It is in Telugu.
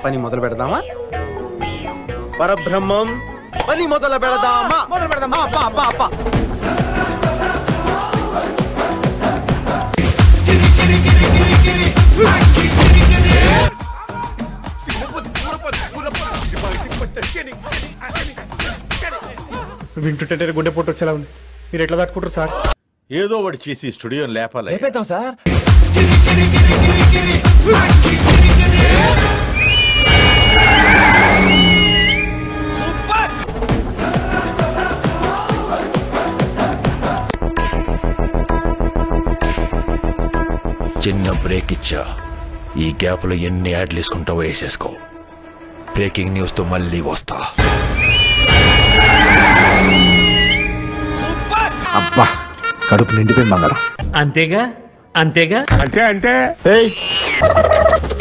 పని మొదలు పెడదామా పరబ్రహ్మం పని మొదలు పెడదామా మొదలు పెడదామా అబ్బా అబ్బా అబ్బా వింటుంటే గుండె పొట్టు వచ్చేలా ఉంది మీరు ఎట్లా తట్టుకుంటారు సార్ ఏదో ఒకటి చేసి స్టూడియో లేపాలి లేపేద్దాం సార్ చిన్న బ్రేక్ ఇచ్చా ఈ గ్యాప్లో ఎన్ని యాడ్లు వేసుకుంటావో వేసేసుకో బ్రేకింగ్ న్యూస్తో మళ్ళీ వస్తా అబ్బా కడుపు నిండిపోయింది బంగారం అంతేగా అంతేగా అంటే అంటే